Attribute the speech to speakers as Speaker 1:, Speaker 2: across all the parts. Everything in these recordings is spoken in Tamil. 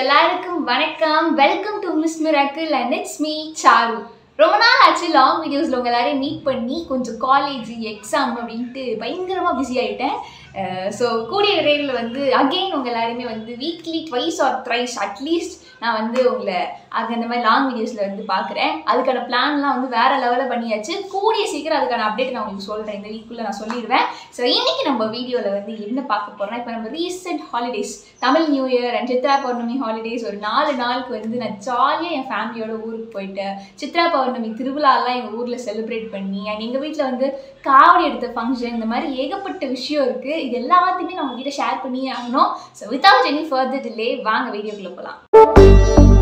Speaker 1: எல்லாருக்கும் வணக்கம் welcome to miss miracle and it's me Charu ரொம்ப நாள் ஆச்சு லாங் வீடியோஸில் உங்கள் எல்லாரையும் மீட் பண்ணி கொஞ்சம் காலேஜ் எக்ஸாம் அப்படின்ட்டு பயங்கரமாக பிஸி ஆகிட்டேன் ஸோ கூடிய விரைவில் வந்து அகெயின் உங்கள் எல்லாருமே வந்து weekly twice or thrice at least நான் வந்து உங்களை அங்கே இந்த மாதிரி லாங் வீடியோஸில் வந்து பார்க்குறேன் அதுக்கான பிளான்லாம் வந்து வேறு லெவலில் பண்ணியாச்சு கூடிய சீக்கிரம் அதுக்கான அப்டேட் நான் உங்களுக்கு சொல்கிறேன் இந்த வீக்குள்ளே நான் சொல்லிடுவேன் ஸோ இன்னைக்கு நம்ம வீடியோவில் வந்து என்ன பார்க்க போகிறோம்னா இப்போ நம்ம recent holidays Tamil new year and Chitra Pournami holidays ஒரு நாலு நாளுக்கு வந்து நான் ஜாலியாக என் ஃபேமிலியோட ஊருக்கு போயிட்டேன் சித்ரா பௌர்ணமி திருவிழாலாம் எங்கள் ஊரில் செலிப்ரேட் பண்ணி அண்ட் எங்கள் வீட்டில் வந்து காவடி எடுத்த ஃபங்க்ஷன் இந்த மாதிரி ஏகப்பட்ட விஷயம் இருக்குது இது எல்லாத்தையுமே நான் உங்ககிட்ட ஷேர் பண்ணியே ஆகணும் so without any further delay வாங்க வீடியோக்குள்ளே போகலாம்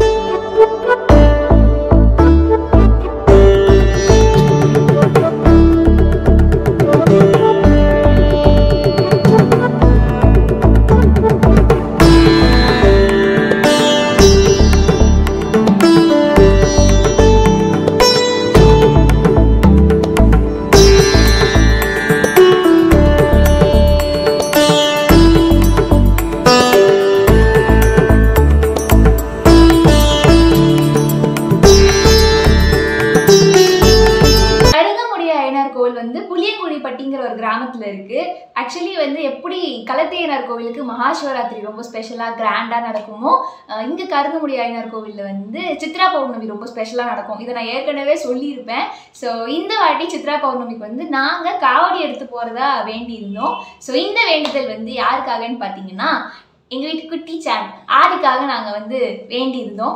Speaker 1: அருகமுடிய அய்யனார் கோவில் வந்து புளியங்குடிப்பட்டிங்கிற ஒரு கிராமத்தில் இருக்குது ஆக்சுவலி வந்து எப்படி கலத்தையனார் கோவிலுக்கு மகாசிவராத்திரி ரொம்ப ஸ்பெஷலாக கிராண்டாக நடக்குமோ அஹ் இங்க கருங்கமுடி அய்யனார் கோவிலில் வந்து சித்ரா பௌர்ணமி ரொம்ப ஸ்பெஷலாக நடக்கும் இதை நான் ஏற்கனவே சொல்லியிருப்பேன் ஸோ இந்த வாட்டி சித்ரா பௌர்ணமிக்கு வந்து நாங்கள் காவடி எடுத்து போகிறதா வேண்டியிருந்தோம் ஸோ இந்த வேண்டுதல் வந்து யாருக்காகன்னு பார்த்தீங்கன்னா எங்கள் வீட்டு குட்டி சேன் ஆதிக்காக நாங்கள் வந்து வேண்டியிருந்தோம்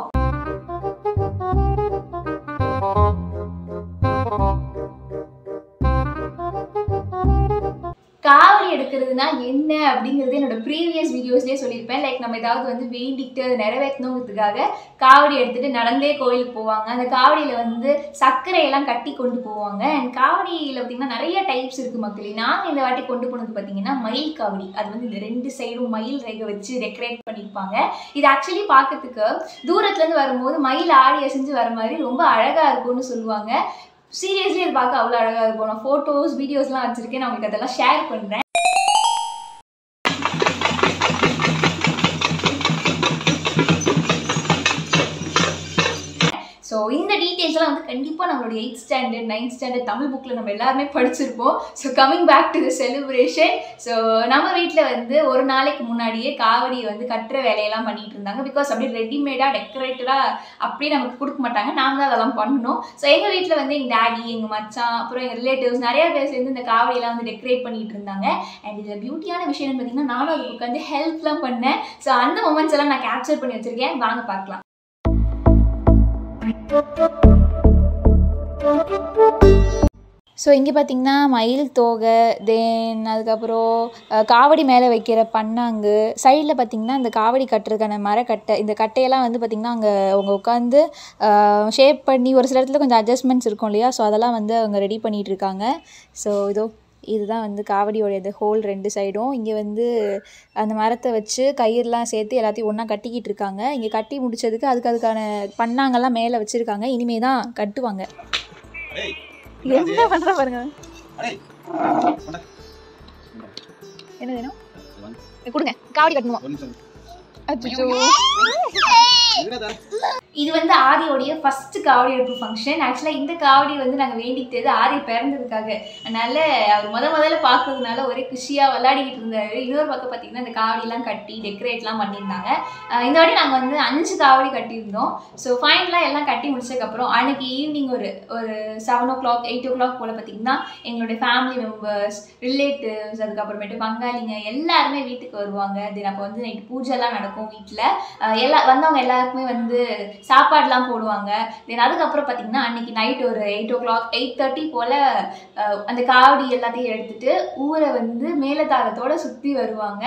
Speaker 1: காவடி எடுக்கிறதுனா என்ன அப்படிங்கிறது என்னோட ப்ரீவியஸ் வீடியோஸ்லேயே சொல்லியிருப்பேன் லைக் நம்ம ஏதாவது வந்து வேண்டிக்கிட்டு அதை நிறைவேற்றணுங்கிறதுக்காக காவடி எடுத்துட்டு நடந்தே கோயிலுக்கு போவாங்க அந்த காவடியில் வந்து சர்க்கரையெல்லாம் கட்டி கொண்டு போவாங்க அண்ட் காவடியில் பார்த்தீங்கன்னா நிறைய டைப்ஸ் இருக்குது மக்களே நாங்கள் இந்த வாட்டி கொண்டு போனது பார்த்தீங்கன்னா மயில் காவடி அது வந்து இந்த ரெண்டு சைடும் மயில் ரேகை வச்சு டெக்கரேட் பண்ணியிருப்பாங்க இது ஆக்சுவலி பார்க்கறதுக்கு தூரத்துலேருந்து வரும்போது மயில் ஆடி அசைஞ்சு வர மாதிரி ரொம்ப அழகாக இருக்கும்னு சொல்லுவாங்க சீரியஸ்லி அது பார்க்க அவ்வளோ அழகாக இருக்கும் நான் ஃபோட்டோஸ் வீடியோஸ்லாம் வச்சுருக்கேன் நான் உங்களுக்கு அதெல்லாம் ஷேர் பண்ணுறேன் ஸோ இந்த டீட்டெயில்ஸ்லாம் வந்து கண்டிப்பாக நம்மளுடைய eight standard ninth standard Tamil புக்கில் நம்ம எல்லாருமே படிச்சிருப்போம் so coming back to the celebration so நம்ம வீட்டில் வந்து ஒரு நாளைக்கு முன்னாடியே காவடி வந்து கட்டுற வேலையெல்லாம் பண்ணிட்டு இருந்தாங்க பிகாஸ் அப்படியே ரெடிமேடாக டெக்கரேட்டடாக அப்படியே நமக்கு கொடுக்க மாட்டாங்க நாம தான் அதெல்லாம் பண்ணணும் ஸோ எங்கள் வீட்டில் வந்து எங்கள் டேடி எங்கள் மச்சான் அப்புறம் எங்கள் ரிலேட்டிவ்ஸ் நிறைய பேர் சேர்ந்து இந்த காவடியெல்லாம் வந்து டெக்கரேட் பண்ணிட்டு இருந்தாங்க அண்ட் இதில் பியூட்டியான விஷயம் என்னன்னு பார்த்தீங்கன்னா நானும் அதுக்கு உட்காந்து ஹெல்ப்லாம் பண்ணேன் ஸோ அந்த மூமெண்ட்ஸ் எல்லாம் நான் கேப்சர் பண்ணி வச்சிருக்கேன் வாங்க பார்க்கலாம் ஸோ இங்கே பார்த்தீங்கன்னா மயில் தோகை தென் அதுக்கப்புறம் அஹ், காவடி மேலே வைக்கிற பண்ணாங்கு சைடில் பார்த்தீங்கன்னா இந்த காவடி கட்டுறதுக்கான மரக்கட்டை இந்த கட்டையெல்லாம் வந்து பார்த்திங்கன்னா அங்கே அவங்க உட்காந்து ஷேப் பண்ணி ஒரு சில இடத்துல கொஞ்சம் அட்ஜஸ்ட்மெண்ட்ஸ் இருக்கும் இல்லையா ஸோ அதெல்லாம் வந்து அவங்க ரெடி பண்ணிகிட்டு இருக்காங்க ஸோ இதோ இதுதான் வந்து காவடியோட இது ஹோல் ரெண்டு சைடும் இங்கே வந்து அந்த மரத்தை வச்சு கயிறுலாம் சேர்த்து எல்லாத்தையும் ஒன்றா கட்டிக்கிட்டு இருக்காங்க இங்கே கட்டி முடிச்சதுக்கு அதுக்கு அதுக்கான பண்ணாங்கெல்லாம் மேலே வச்சுருக்காங்க இனிமே தான் கட்டுவாங்க
Speaker 2: டேய்,
Speaker 1: என்ன பண்ணுற பாருங்க
Speaker 2: அடேய், கொண்டா.
Speaker 1: என்ன வேணும் கொடுங்க காவடி கட்டணுமா
Speaker 2: ஒரு நிமிஷம்.
Speaker 1: அச்சோ
Speaker 2: இருடா தரேன்.
Speaker 1: இது வந்து ஆதியோடைய ஃபர்ஸ்ட் காவடி எடுப்பு ஃபங்க்ஷன் ஆக்சுவலாக இந்த காவடி வந்து நாங்கள் வேண்டிக்கிட்டது ஆதி பிறந்ததுக்காக அதனால அவர் முத முதல்ல பார்க்கறதுனால ஒரே குஷியாக விளையாடிக்கிட்டு இருந்தாரு இன்னொரு பக்கம் பார்த்தீங்கன்னா இந்த காவடிலாம் கட்டி டெக்கரேட்லாம் பண்ணியிருந்தாங்க அஹ் இந்த வாட்டி நாங்கள் வந்து அஞ்சு காவடி கட்டியிருந்தோம் ஸோ ஃபைனலாக எல்லாம் கட்டி முடிச்சதுக்கப்புறம் அன்னைக்கு ஈவினிங் ஒரு ஒரு செவன் ஓ கிளாக் எயிட் ஓ கிளாக் போல் பார்த்தீங்கன்னா எங்களுடைய ஃபேமிலி மெம்பர்ஸ் ரிலேட்டிவ்ஸ் அதுக்கப்புறமேட்டு பங்காளிங்க எல்லாருமே வீட்டுக்கு வருவாங்க தென் அப்போ வந்து நைட் பூஜைலாம் நடக்கும் வீட்டில் எல்லா வந்தவங்க எல்லாருக்குமே வந்து சாப்பாடுலாம் போடுவாங்க தென் அதுக்கப்புறம் பார்த்தீங்கன்னா அன்னைக்கு நைட் ஒரு eight o'clock eight thirty போல் அந்த காவடி எல்லாத்தையும் எடுத்துட்டு ஊரை வந்து மேலதாளத்தோட சுற்றி வருவாங்க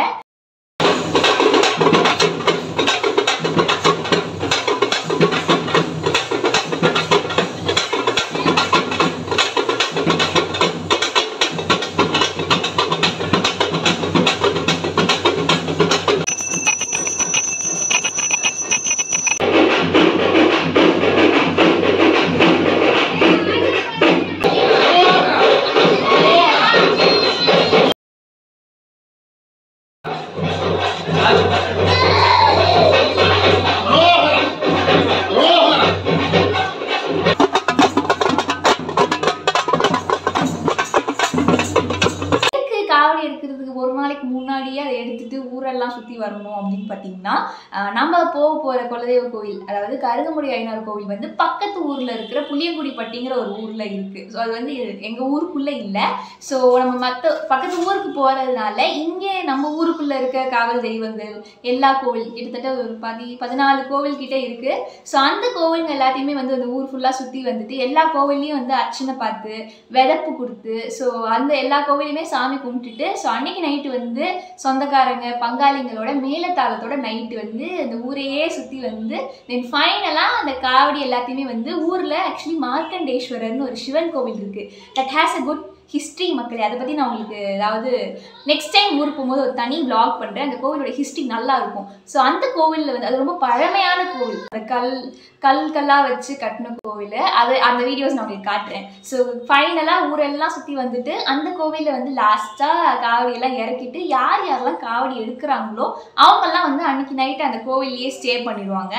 Speaker 1: சுற்றி வரணும் அப்படின்னு பார்த்தீங்கன்னா ஆஹ் நம்ம போக போகிற குலதெய்வ கோவில் அதாவது கருகமுடி ஐநார் கோவில் வந்து பக்கத்து ஊரில் இருக்கிற புளியங்குடிப்பட்டிங்கிற ஒரு ஊரில் இருக்குது ஸோ அது வந்து எங்கள் ஊருக்குள்ளே இல்லை ஸோ நம்ம மற்ற பக்கத்து ஊருக்கு போகிறதுனால இங்கே நம்ம ஊருக்குள்ளே இருக்க காவல் தெய்வங்கள் எல்லா கோவில் கிட்டத்தட்ட ஒரு பதி பதினாலு கோவில் கிட்ட இருக்குது ஸோ அந்த கோவில்கள் எல்லாத்தையுமே வந்து அந்த ஊர் ஃபுல்லாக சுற்றி வந்துட்டு எல்லா கோவில்லையும் வந்து அர்ச்சனை பார்த்து விதப்பு கொடுத்து ஸோ அந்த எல்லா கோவிலையுமே சாமி கும்பிட்டுட்டு ஸோ அன்னைக்கு நைட்டு வந்து சொந்தக்காரங்க பங்காளிங்களோட மேலத்தாளத்தோட நைட்டு வந்து அந்த ஊரையே சுற்றி வந்து தென் ஃபைனலாக அந்த காவடி எல்லாத்தையுமே வந்து ஊரில் ஆக்சுவலி மார்க்கண்டேஸ்வரர்னு ஒரு சிவன் கோவில் இருக்குது that has a good history மக்களே அதை பற்றி நான் உங்களுக்கு அதாவது நெக்ஸ்ட் டைம் ஊருக்கு போகும்போது ஒரு தனி vlog பண்ணுறேன் அந்த கோவிலோட ஹிஸ்ட்ரி நல்லா இருக்கும் ஸோ அந்த கோவிலில் வந்து அது ரொம்ப பழமையான கோவில் அந்த கல் கல் கல்லாக வச்சு கட்டின கோவில் அது அந்த வீடியோஸ் நான் உங்களுக்கு காட்டுறேன் ஸோ ஃபைனலாக ஊரெல்லாம் சுற்றி வந்துட்டு அந்த கோவிலில் வந்து லாஸ்ட்டாக காவடி எல்லாம் இறக்கிட்டு யார் யாரெல்லாம் காவடி எடுக்கிறாங்களோ அவங்கெல்லாம் வந்து அன்னைக்கு நைட்டு அந்த கோவில்லையே ஸ்டே பண்ணிடுவாங்க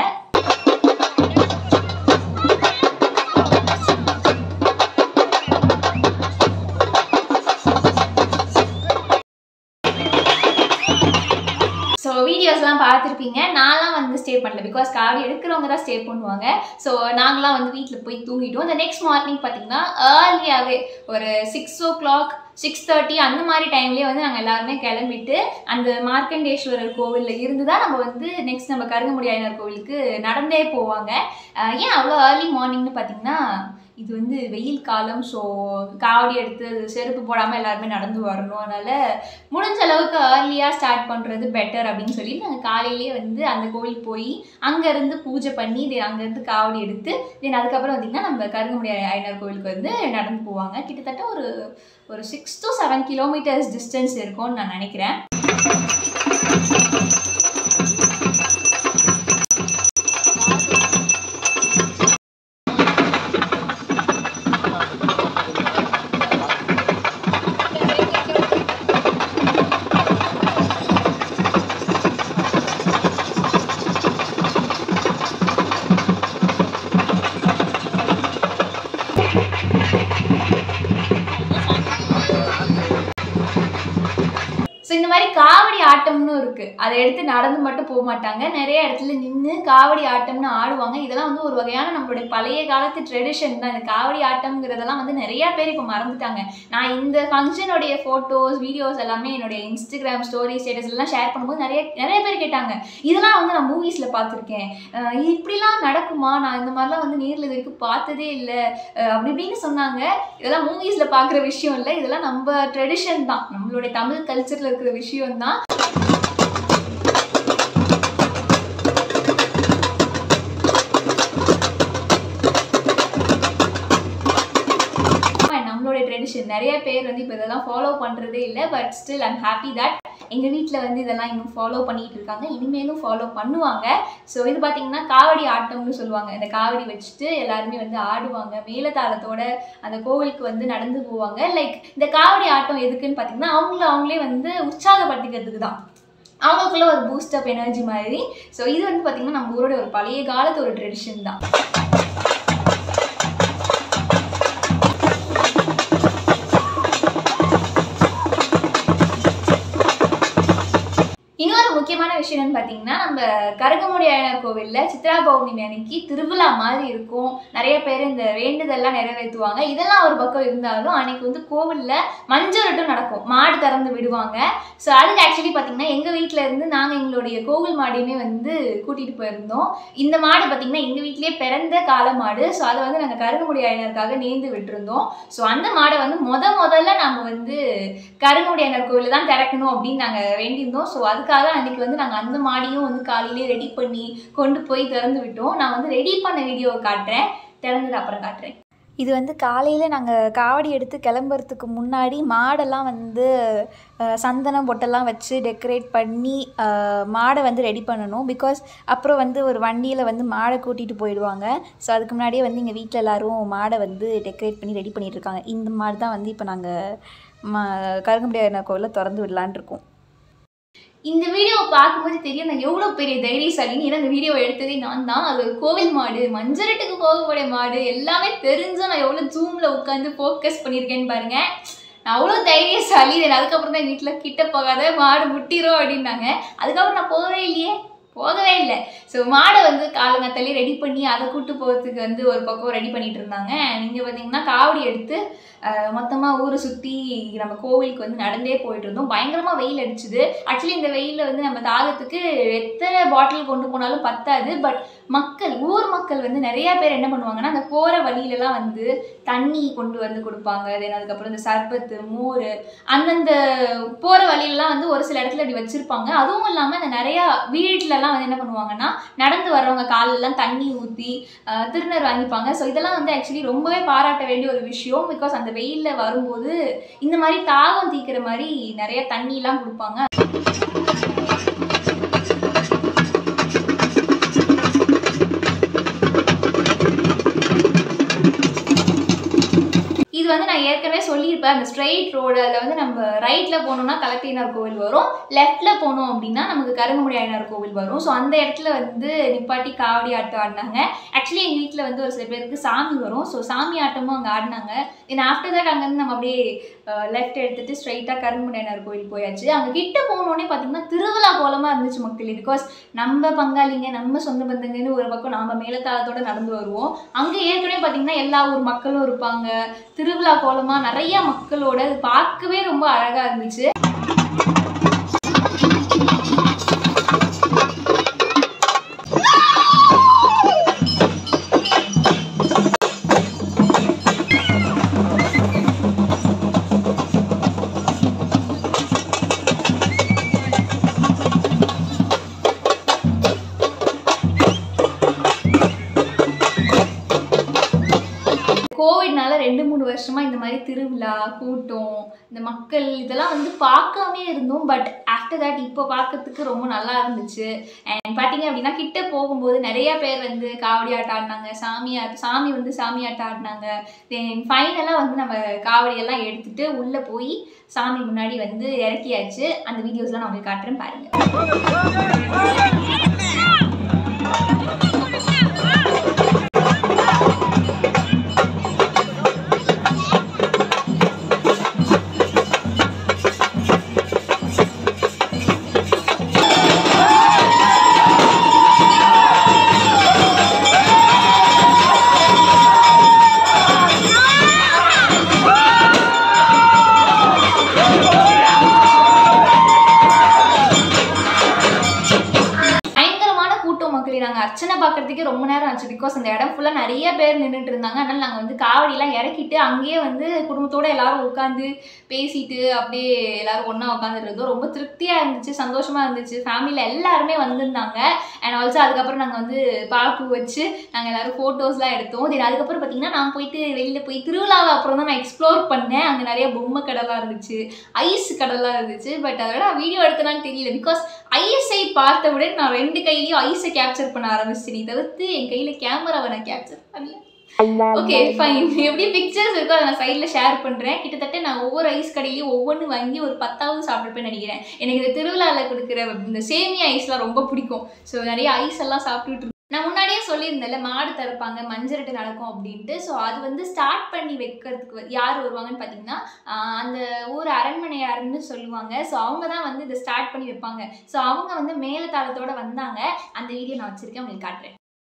Speaker 1: ஸோ வீடியோஸ்லாம் பார்த்துருப்பீங்க நான்லாம் வந்து ஸ்டே பண்ணல பிகாஸ் காவடி எடுக்கிறவங்க தான் ஸ்டே பண்ணுவாங்க ஸோ நாங்களாம் வந்து வீட்டில் போய் தூங்கிட்டோம் இந்த நெக்ஸ்ட் மார்னிங் பார்த்தீங்கன்னா ஏர்லியாகவே ஒரு six o'clock six thirty அந்த மாதிரி டைம்லேயே வந்து நாங்கள் எல்லாருமே கிளம்பிட்டு அந்த மார்க்கண்டேஸ்வரர் கோவிலில் இருந்து தான் நம்ம வந்து நெக்ஸ்ட் நம்ம கருங்கமுடி ஐயனார் கோவிலுக்கு நடந்தே போவாங்க அஹ் ஏன் அவ்வளோ ஏர்லி மார்னிங்னு பார்த்தீங்கன்னா இது வந்து வெயில் காலம் ஸோ காவடி எடுத்து செருப்பு போடாமல் எல்லாருமே நடந்து வரணும் அதனால் முடிஞ்ச அளவுக்கு ஏர்லியாக ஸ்டார்ட் பண்ணுறது பெட்டர் அப்படின்னு சொல்லி நாங்கள் காலையிலேயே வந்து அந்த கோவில் போய் அங்கேருந்து பூஜை பண்ணி தென் அங்கேருந்து காவடி எடுத்து தென் அதுக்கப்புறம் பார்த்திங்கன்னா நம்ம கருங்கமுடி ஐயனார் கோவிலுக்கு வந்து நடந்து போவாங்க கிட்டத்தட்ட ஒரு ஒரு six to seven kilometres distance இருக்கும்னு நான் நினைக்கிறேன் ஸோ இந்த மாதிரி காவடி ஆட்டம்னு இருக்கு அதை எடுத்து நடந்து மட்டும் போக மாட்டாங்க நிறைய இடத்துல நின்று காவடி ஆட்டம்னு ஆடுவாங்க இதெல்லாம் வந்து ஒரு வகையான நம்மளுடைய பழைய காலத்து ட்ரெடிஷன் தான் இந்த காவடி ஆட்டம்ங்கிறதெல்லாம் வந்து நிறைய பேர் இப்போ மறந்துட்டாங்க நான் இந்த ஃபங்க்ஷனுடைய ஃபோட்டோஸ் வீடியோஸ் எல்லாமே என்னுடைய இன்ஸ்டாகிராம் ஸ்டோரி ஸ்டேட்டஸ் எல்லாம் ஷேர் பண்ணும்போது நிறைய நிறைய பேர் கேட்டாங்க இதெல்லாம் வந்து நான் மூவிஸில் பார்த்துருக்கேன் அஹ் இப்படிலாம் நடக்குமா நான் இந்த மாதிரிலாம் வந்து நேரில் இது வரைக்கும் பார்த்ததே இல்லை அஹ் அப்படி இப்படின்னு சொன்னாங்க இதெல்லாம் மூவிஸில் பார்க்குற விஷயம் இல்லை இதெல்லாம் நம்ம ட்ரெடிஷன் தான் நம்மளுடைய தமிழ் கல்ச்சரில் இருக்கிற விஷயம் தான் நம்மளுடைய ட்ரெடிஷன் நிறைய பேர் வந்து இப்போ இதெல்லாம் ஃபாலோ பண்ணுறதே இல்லை but still I'm happy that எங்கள் வீட்டில் வந்து இதெல்லாம் இன்னும் ஃபாலோ பண்ணிட்டு இருக்காங்க இனிமேலும் ஃபாலோ பண்ணுவாங்க ஸோ இது பார்த்தீங்கன்னா காவடி ஆட்டம்னு சொல்லுவாங்க இந்த காவடி வச்சுட்டு எல்லாருமே வந்து ஆடுவாங்க மேலதாளத்தோட அந்த கோவிலுக்கு வந்து நடந்து போவாங்க லைக் இந்த காவடி ஆட்டம் எதுக்குன்னு பார்த்தீங்கன்னா அவங்கள அவங்களே வந்து உற்சாகப்படுத்திக்கிறதுக்கு தான் அவங்களுக்குள்ள ஒரு பூஸ்டப் எனர்ஜி மாதிரி ஸோ இது வந்து பார்த்தீங்கன்னா நம்ம ஊரோட ஒரு பழைய காலத்து ஒரு ட்ரெடிஷன் தான் இன்னொரு முக்கியமான விஷயம் என்னன்னு பார்த்தீங்கன்னா நம்ம கரகமுடி ஐயனார் கோவிலில் சித்ரா பௌர்ணமி அன்னைக்கு திருவிழா மாதிரி இருக்கும் நிறைய பேர் இந்த வேண்டுதல்லாம் நிறைவேற்றுவாங்க இதெல்லாம் ஒரு பக்கம் இருந்தாலும் அன்னைக்கு வந்து கோவிலில் மஞ்சரட்டும் நடக்கும் மாடு திறந்து விடுவாங்க ஸோ அதுக்கு ஆக்சுவலி பார்த்தீங்கன்னா எங்கள் வீட்டில் இருந்து நாங்கள் எங்களுடைய கோவில் மாடையுமே வந்து கூட்டிகிட்டு போயிருந்தோம் இந்த மாடு பார்த்தீங்கன்னா எங்கள் வீட்டிலேயே பிறந்த கால மாடு ஸோ அதை வந்து நாங்கள் கருங்கமுடி ஐயனருக்காக நேர்ந்து விட்டுருந்தோம் ஸோ அந்த மாடை வந்து முத முதல்ல நாங்கள் வந்து கருங்கமுடி ஐயனர் கோவிலில் தான் திறக்கணும் அப்படின்னு நாங்கள் வேண்டியிருந்தோம் ஸோ அதுக்காக அன்னைக்கு வந்து நாங்கள் அந்த மாடியும் வந்து காலையிலே ரெடி பண்ணி கொண்டு போய் திறந்து விட்டோம் நான் வந்து ரெடி பண்ண வீடியோவை காட்டுறேன் திறந்தது அப்புறம் காட்டுறேன்
Speaker 3: இது வந்து காலையில் நாங்கள் காவடி எடுத்து கிளம்புறதுக்கு முன்னாடி மாடெல்லாம் வந்து அஹ், சந்தனம் பொட்டெல்லாம் வச்சு டெக்கரேட் பண்ணி அஹ், மாடை வந்து ரெடி பண்ணணும் பிகாஸ் அப்புறம் வந்து ஒரு வண்டியில் வந்து மாடை கூட்டிகிட்டு போயிடுவாங்க ஸோ அதுக்கு முன்னாடியே வந்து எங்கள் வீட்டில் எல்லோரும் மாடை வந்து டெக்கரேட் பண்ணி ரெடி பண்ணிட்டு இருக்காங்க இந்த மாடு தான் வந்து இப்போ நாங்கள் மா கருங்கமுடியார் கோவிலில் திறந்து விடலான் இருக்கோம்
Speaker 1: இந்த வீடியோவை பார்க்கும்போது தெரியும் நான் எவ்வளோ பெரிய தைரியசாலின்னு ஏன்னா இந்த வீடியோவை எடுத்ததே நான் தான் அது ஒரு கோவில் மாடு மஞ்சரட்டுக்கு போகக்கூடிய மாடு எல்லாமே தெரிஞ்சும் நான் எவ்வளோ ஜூமில் உட்காந்து ஃபோக்கஸ் பண்ணியிருக்கேன்னு பாருங்க நான் அவ்வளோ தைரியசாலி தென் அதுக்கப்புறம் தான் வீட்டில் கிட்ட போகாத மாடு முட்டிரும் அப்படின்னாங்க அதுக்கப்புறம் நான் போகவே இல்லையே போகவே இல்லை ஸோ மாடை வந்து காலங்கத்தள்ளி ரெடி பண்ணி அதை கூட்டு போகிறதுக்கு வந்து ஒரு பக்கம் ரெடி பண்ணிட்டு இருந்தாங்க நீங்கள் பார்த்தீங்கன்னா காவடி எடுத்து மொத்தமாக ஊரை சுற்றி நம்ம கோவிலுக்கு வந்து நடந்தே போயிட்டு இருந்தோம் பயங்கரமாக வெயில் அடிச்சுது ஆக்சுவலி இந்த வெயிலில் வந்து நம்ம தாகத்துக்கு எத்தனை பாட்டில் கொண்டு போனாலும் பத்தாது பட் மக்கள் ஊர் மக்கள் வந்து நிறைய பேர் என்ன பண்ணுவாங்கன்னா அந்த போகிற வழியிலலாம் வந்து தண்ணி கொண்டு வந்து கொடுப்பாங்க தென் அதுக்கப்புறம் இந்த சர்பத்து மோர் அந்தந்த போகிற வழியிலலாம் வந்து ஒரு சில இடத்துல இப்படி வச்சுருப்பாங்க அதுவும் இல்லாமல் இந்த நிறையா வீட்டிலலாம் வந்து என்ன பண்ணுவாங்கன்னா நடந்து வர்றவங்க காலெல்லாம் தண்ணி ஊற்றி திருநர் வாங்கிப்பாங்க ஸோ இதெல்லாம் வந்து ஆக்சுவலி ரொம்பவே பாராட்ட வேண்டிய ஒரு விஷயம் பிகாஸ் அந்த வெயிலில் வரும்போது இந்த மாதிரி தாகம் தீக்கிற மாதிரி நிறைய தண்ணிலாம் கொடுப்பாங்க இது வந்து நான் ஏற்கனவே சொல்லியிருப்பேன் அந்த ஸ்ட்ரைட் ரோடு அதில் வந்து நம்ம ரைட்டில் போனோம்னா கலத்தினார் கோவில் வரும் லெஃப்டில் போனோம் அப்படின்னா நமக்கு கருங்கமுடி ஐயனார் கோவில் வரும் ஸோ அந்த இடத்துல வந்து நிப்பாட்டி காவடி ஆட்டம் ஆடினாங்க ஆக்சுவலி எங்கள் வீட்டில் வந்து ஒரு சில பேருக்கு சாமி வரும் ஸோ சாமி ஆட்டமும் அங்கே ஆடினாங்க தென் ஆஃப்டர் தட் அங்கேருந்து நம்ம அப்படியே லெஃப்ட் எடுத்துட்டு ஸ்ட்ரைட்டாக கருங்கமுடி ஐயனார் கோவில் போயாச்சு அங்கே கிட்ட போனோடனே பார்த்தீங்கன்னா திருவிழா கோலமாக இருந்துச்சு மக்கள் பிகாஸ் நம்ம பங்காளிங்க நம்ம சொந்த பந்தங்கன்னு ஒரு பக்கம் நாம மேலத்தாளத்தோட நடந்து வருவோம் அங்கே ஏற்கனவே பார்த்தீங்கன்னா எல்லா ஊர் மக்களும் இருப்பாங்க திருவிழா கோலமா நிறைய மக்களோட அது பார்க்கவே ரொம்ப அழகா இருந்துச்சு கோவிட்னால ரெண்டு மூணு வருஷமா இந்த மாதிரி திருவிழா கூட்டம் இந்த மக்கள் இதெல்லாம் வந்து பார்க்காமே இருந்தோம் பட் ஆஃப்டர் தட் இப்போ பார்க்கறதுக்கு ரொம்ப நல்லா இருந்துச்சு அண்ட் பார்த்தீங்க அப்படின்னா கிட்ட போகும்போது நிறைய பேர் வந்து காவடி ஆட்டம் ஆடினாங்க சாமி ஆ- சாமி வந்து சாமி ஆட்டம் ஆடினாங்க தென் ஃபைனலாக வந்து நம்ம காவடியெல்லாம் எடுத்துட்டு உள்ளே போய் சாமி முன்னாடி வந்து இறக்கியாச்சு அந்த வீடியோஸ்லாம் நான் உங்களுக்கு காட்டுறேன் பாருங்க பயங்கரமான கூட்டம் மக்களே நாங்கள் அர்ச்சனை பார்க்கறதுக்கே ரொம்ப நேரம் ஆச்சு பிகாஸ் அந்த இடம் ஃபுல்லாக நிறைய பேர் நின்றுட்டு இருந்தாங்க அதனால நாங்கள் வந்து காவடியெல்லாம் இறக்கிட்டு அங்கேயே வந்து குடும்பத்தோட எல்லாரும் உட்காந்து பேசிட்டு அப்படியே எல்லாரும் ஒன்றா உட்காந்துட்டு இருந்தோம் ரொம்ப திருப்தியாக இருந்துச்சு சந்தோஷமாக இருந்துச்சு ஃபேமிலியில் எல்லாருமே வந்திருந்தாங்க அண்ட் ஆல்சோ அதுக்கப்புறம் நாங்கள் வந்து பாப்பு வச்சு நாங்கள் எல்லாரும் ஃபோட்டோஸ்லாம் எடுத்தோம் தென் அதுக்கப்புறம் பார்த்தீங்கன்னா நான் போயிட்டு வெளியில் போய் திருவிழாவை அப்புறம் தான் நான் எக்ஸ்ப்ளோர் பண்ணேன் அங்கே நிறைய பொம்மை கடைலாம் இருந்துச்சு ஐஸ் கடலாம் இருந்துச்சு பட் அதோட நான் வீடியோ எடுத்தனான்னு தெரியல பிகாஸ் ஐஎஸ்ஐ பார்த்தவுடன் நான் ரெண்டு கையிலையும் ஐஸை கேப்சர் பண்ண ஆரம்பிச்சிட்டேன் நீ தவிர்த்து என் கையில் கேமராவை நான் கேப்சர் பண்ணல ஓகே ஃபைன் எப்படி பிக்சர்ஸ் இருக்கோ அதை நான் சைடில் ஷேர் பண்ணுறேன் கிட்டத்தட்ட நான் ஒவ்வொரு ஐஸ் கடையிலையும் ஒவ்வொன்று வாங்கி ஒரு பத்தாவது சாப்பிட்ருப்பேன்னு நினைக்கிறேன் எனக்கு இந்த திருவிழாவில் கொடுக்குற இந்த சேமியா ஐஸ்லாம் ரொம்ப பிடிக்கும் ஸோ நிறைய ஐஸ் எல்லாம் சாப்பிட்டுட்டு இருந்தேன். நான் முன்னாடியே சொல்லியிருந்தேன்ல மாடு திறப்பாங்க மஞ்சரட்டு நடக்கும் அப்படின்ட்டு ஸோ அது வந்து ஸ்டார்ட் பண்ணி வைக்கிறதுக்கு வந்து யார் வருவாங்கன்னு பார்த்தீங்கன்னா ஆஹ் அந்த ஊர் அரண்மனையாருன்னு சொல்லுவாங்க ஸோ அவங்க தான் வந்து இதை ஸ்டார்ட் பண்ணி வைப்பாங்க ஸோ அவங்க வந்து மேலதாளத்தோட வந்தாங்க அந்த வீடியோ நான் வச்சிருக்கேன் உங்களுக்கு காட்டுறேன்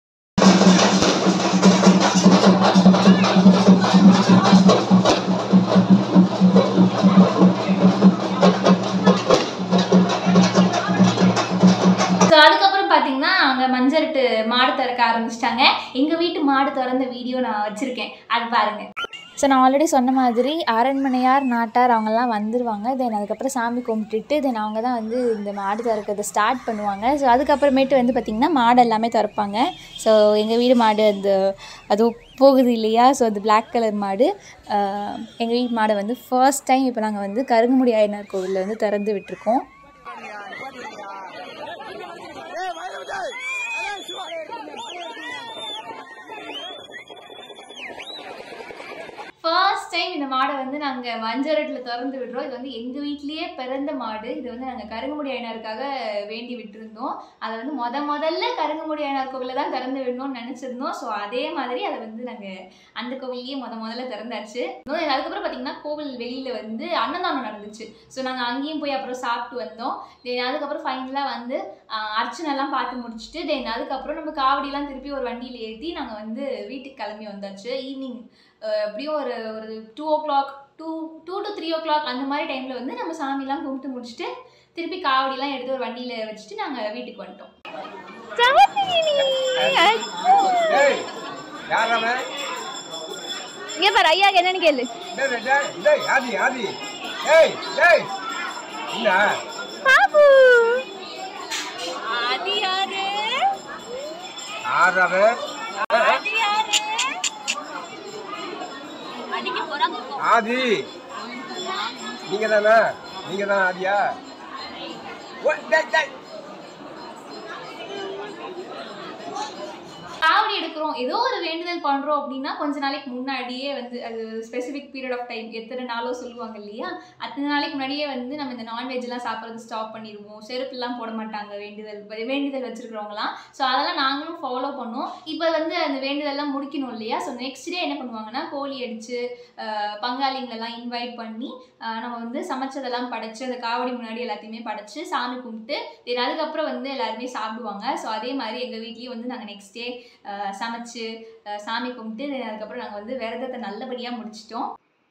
Speaker 1: ஸோ அதுக்கப்புறம் பார்த்தீங்கன்னா அங்கே மஞ்சள்ட்டு மாடு திறக்க ஆரம்பிச்சிட்டாங்க எங்கள் வீட்டு மாடு திறந்த வீடியோ நான் வச்சுருக்கேன் அது பாருங்கள்
Speaker 3: ஸோ நான் ஆல்ரெடி சொன்ன மாதிரி அரண்மனையார் நாட்டார் அவங்கெல்லாம் வந்துடுவாங்க தென் அதுக்கப்புறம் சாமி கும்பிட்டுட்டு தென் அவங்க தான் வந்து இந்த மாடு திறக்கிறத ஸ்டார்ட் பண்ணுவாங்க ஸோ அதுக்கப்புறமேட்டு வந்து பார்த்திங்கன்னா மாடு எல்லாமே திறப்பாங்க ஸோ எங்கள் வீடு மாடு அந்த அது போகுது இல்லையா ஸோ அது Black கலர் மாடு எங்கள் வீட்டு மாடை வந்து ஃபர்ஸ்ட் டைம் இப்போ நாங்கள் வந்து கருங்குமுடி ஆயனார் கோவிலில் வந்து திறந்து விட்டுருக்கோம்
Speaker 1: ஃபர்ஸ்ட் டைம் டைம் இந்த மாடை வந்து நாங்கள் மஞ்சரட்டில் திறந்து விடுறோம் இது வந்து எங்கள் வீட்லேயே பிறந்த மாடு இது வந்து நாங்கள் கருங்குமுடி ஐயனாருக்காக வேண்டி விட்டுருந்தோம் அதை வந்து முத முதல்ல கருங்குமுடி ஐயனார் கோவிலில் தான் திறந்து விடணும்னு நினச்சிருந்தோம் ஸோ அதே மாதிரி அதை வந்து நாங்கள் அந்த கோவில்லையே முத முதல்ல திறந்தாச்சு இன்னும் அதுக்கப்புறம் பார்த்தீங்கன்னா கோவில் வெளியில் வந்து அன்னதானம் நடந்துச்சு ஸோ நாங்கள் அங்கேயும் போய் அப்புறம் சாப்பிட்டு வந்தோம் தென் அதுக்கப்புறம் ஃபைனலாக வந்து ஆஹ், அர்ச்சனைலாம் பார்த்து முடிச்சுட்டு தென் அதுக்கப்புறம் நம்ம காவடியெல்லாம் திருப்பி ஒரு வண்டியில் ஏற்றி நாங்கள் வந்து வீட்டுக்கு கிளம்பி வந்தாச்சு ஈவினிங் எப்படியும் ஒரு ஒரு two o'clock two two to three o'clock அந்த மாதிரி டைமில் வந்து நம்ம சாமிலாம் கும்பிட்டு முடிச்சுட்டு திருப்பி காவடிலாம் எடுத்து ஒரு வண்டியில் வச்சுட்டு நாங்கள் வீட்டுக்கு வந்துட்டோம்
Speaker 4: ஏய் யார் அவன்
Speaker 3: இங்கே பாரு ஐயாக்கு என்னன்னு கேளு
Speaker 4: டேய், டேய், டேய், டேய், ஆதி ஆதி ஏய் டேய் என்ன
Speaker 3: பாபு அது யாரு
Speaker 4: யார் அவன்
Speaker 3: அது யாரு அடிக்க போறாங்க
Speaker 4: ஆதி நீங்க தானா நீங்க தான் ஆதியா ஓ, டேய், டேய்.
Speaker 1: காவடி எடுக்கிறோம் ஏதோ ஒரு வேண்டுதல் பண்ணுறோம் அப்படின்னா கொஞ்ச நாளைக்கு முன்னாடியே வந்து அது ஸ்பெசிஃபிக் பீரியட் ஆஃப் டைம் எத்தனை நாளோ சொல்லுவாங்க இல்லையா அத்தனை நாளைக்கு முன்னாடியே வந்து நம்ம இந்த நான்வெஜ்லாம் சாப்பிட்றது ஸ்டாப் பண்ணிடுவோம் செருப்புலாம் போட மாட்டாங்க வேண்டுதல் வேண்டுதல் வச்சுருக்கிறவங்களாம் ஸோ அதெல்லாம் நாங்களும் ஃபாலோ பண்ணோம் இப்போ வந்து அந்த வேண்டுதல்லாம் முடிக்கணும் இல்லையா ஸோ நெக்ஸ்ட் டே என்ன பண்ணுவாங்கன்னா கோழி அடித்து பங்காளிங்களெல்லாம் இன்வைட் பண்ணி ஆஹ் நம்ம வந்து சமைச்சதெல்லாம் படைச்சு அந்த காவடி முன்னாடி எல்லாத்தையுமே படைச்சு சாமி கும்பிட்டு தென் அதுக்கப்புறம் வந்து எல்லாருமே சாப்பிடுவாங்க ஸோ அதே மாதிரி எங்கள் வீட்லேயும் வந்து நாங்கள் நெக்ஸ்ட் டே சமைச்சு ஆஹ் சாமி கும்பிட்டு then அதுக்கப்புறம் நாங்கள் வந்து விரதத்தை நல்லபடியாக முடிச்சிட்டோம்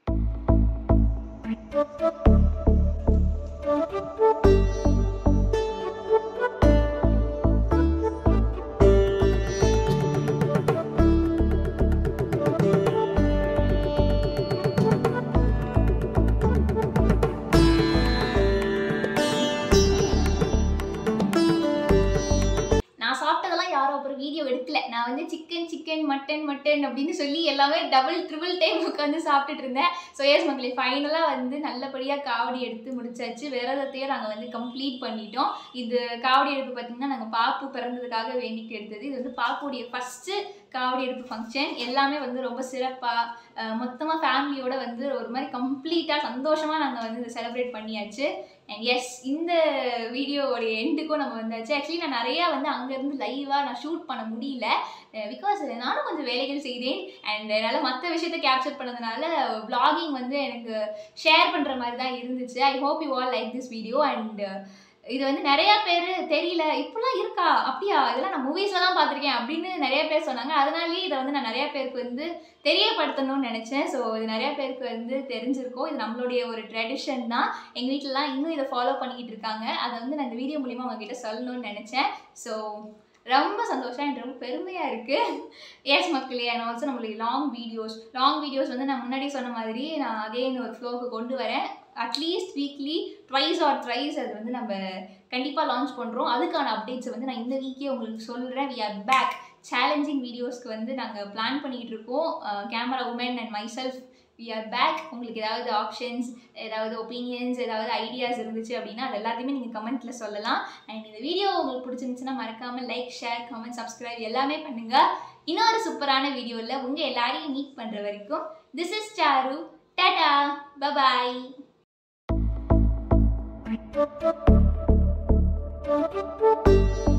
Speaker 1: நான் சாப்பிட்டதெல்லாம் யாரும் அப்புறம் வீடியோ எடுக்கல நான் வந்து சிக்கன் சிக்கன் மட்டன் மட்டன் அப்படின்னு சொல்லி எல்லாமே டபுள் ட்ரிபிள் டைம் உட்காந்து சாப்பிட்டுட்டு இருந்தேன் ஸோ எஸ் மக்களே ஃபைனலாக வந்து நல்லபடியாக காவடி எடுத்து முடிச்சாச்சு விரதத்தையும் நாங்கள் வந்து கம்ப்ளீட் பண்ணிட்டோம் இது காவடி எடுப்பு பார்த்திங்கன்னா நாங்கள் பாப்பு பிறந்ததுக்காக வேண்டிட்டு எடுத்தது இது வந்து பாப்புடைய ஃபஸ்ட்டு காவடி எடுப்பு ஃபங்க்ஷன் எல்லாமே வந்து ரொம்ப சிறப்பாக மொத்தமாக ஃபேமிலியோட வந்து ஒரு மாதிரி கம்ப்ளீட்டாக சந்தோஷமாக நாங்கள் வந்து இதை செலிப்ரேட் பண்ணியாச்சு அண்ட் எஸ் இந்த வீடியோவோடைய எண்டுக்கும் நம்ம வந்தாச்சு ஆக்சுவலி நான் நிறையா வந்து அங்கேருந்து லைவாக நான் ஷூட் பண்ண முடியல பிகாஸ் நானும் கொஞ்சம் வேலைகள் செய்தேன் அண்ட் என்னால் மற்ற விஷயத்தை கேப்சர் பண்ணதுனால vlogging வந்து எனக்கு ஷேர் பண்ணுற மாதிரி தான் இருந்துச்சு I hope you all like this video and இது வந்து நிறைய பேர் தெரியல இப்படிலாம் இருக்கா அப்படியா இதெல்லாம் நான் மூவிஸில் தான் பார்த்துருக்கேன் அப்படின்னு நிறைய பேர் சொன்னாங்க அதனாலேயே இதை வந்து நான் நிறைய பேருக்கு வந்து தெரியப்படுத்தணும்னு நினச்சேன் ஸோ இது நிறைய பேருக்கு வந்து தெரிஞ்சிருக்கும் இது நம்மளுடைய ஒரு ட்ரெடிஷன் தான் எங்கள் வீட்டிலலாம் இன்னும் இதை ஃபாலோ பண்ணிக்கிட்டு இருக்காங்க அதை வந்து நான் இந்த வீடியோ மூலிமா உங்ககிட்ட சொல்லணும்னு நினச்சேன் ஸோ ரொம்ப சந்தோஷம் எனக்கு ரொம்ப பெருமையாக இருக்குது எஸ் மக்களே அண்ட் ஆல்சோ நம்மளுடைய லாங் வீடியோஸ் லாங் வீடியோஸ் வந்து நான் முன்னாடி சொன்ன மாதிரி நான் அகைன் ஒரு ஃப்ளோக்கு கொண்டு வரேன் at least weekly twice or thrice அது வந்து நம்ம கண்டிப்பாக லான்ச் பண்ணுறோம் அதுக்கான அப்டேட்ஸை வந்து நான் இந்த வீக்கே உங்களுக்கு சொல்கிறேன் வி ஆர் பேக் சேலஞ்சிங் வீடியோஸ்க்கு வந்து நாங்கள் பிளான் பண்ணிகிட்டு இருக்கோம் camera woman and myself we are back உங்களுக்கு ஏதாவது ஆப்ஷன்ஸ் ஏதாவது ஒப்பீனியன்ஸ் ஏதாவது ஐடியாஸ் இருந்துச்சு அப்படின்னா அது எல்லாத்தையுமே நீங்கள் கமெண்ட்டில் சொல்லலாம் அண்ட் இந்த வீடியோ உங்களுக்கு பிடிச்சிருந்துச்சுன்னா மறக்காமல் லைக் ஷேர் கமெண்ட் சப்ஸ்கிரைப் எல்லாமே பண்ணுங்கள் இன்னொரு சூப்பரான வீடியோவில் உங்கள் எல்லாரையும் மீட் பண்ணுற வரைக்கும் this is Charu tata bye bye
Speaker 3: Thank you.